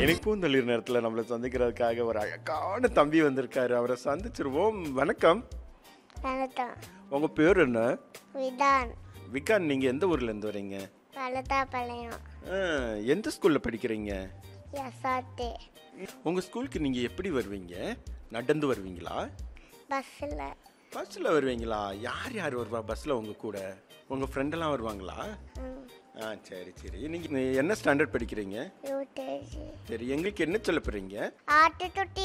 எனக்கு பூந்தளிர் நேரத்தில் நம்மளை சந்திக்கிறதுக்காக ஒரு அழகான தம்பி வந்திருக்காரு அவரை சந்திச்சிருவோம் வணக்கம் வணக்கம் உங்க பேர் என்ன விதான் விகான் நீங்க எந்த ஊர்ல இருந்து வரீங்க வளதாப்பாளையம் ஆ, எந்த ஸ்கூல்ல படிக்கிறீங்க எஸ்ஆர்டி உங்க ஸ்கூலுக்கு நீங்க எப்படி வருவீங்க நடந்து வருவீங்களா பஸ்ஸில் பஸ்ல வருவீங்களா யார் யார் வருவா பஸ்ல உங்க கூட உங்க ஃப்ரெண்டெல்லாம் வருவாங்களா ஆ சரி சரி நீங்க என்ன ஸ்டாண்டர்ட் படிக்கிறீங்க யூடிஜி சரி எங்களுக்கு என்ன சொல்ல போறீங்க ஆட்டு தொட்டி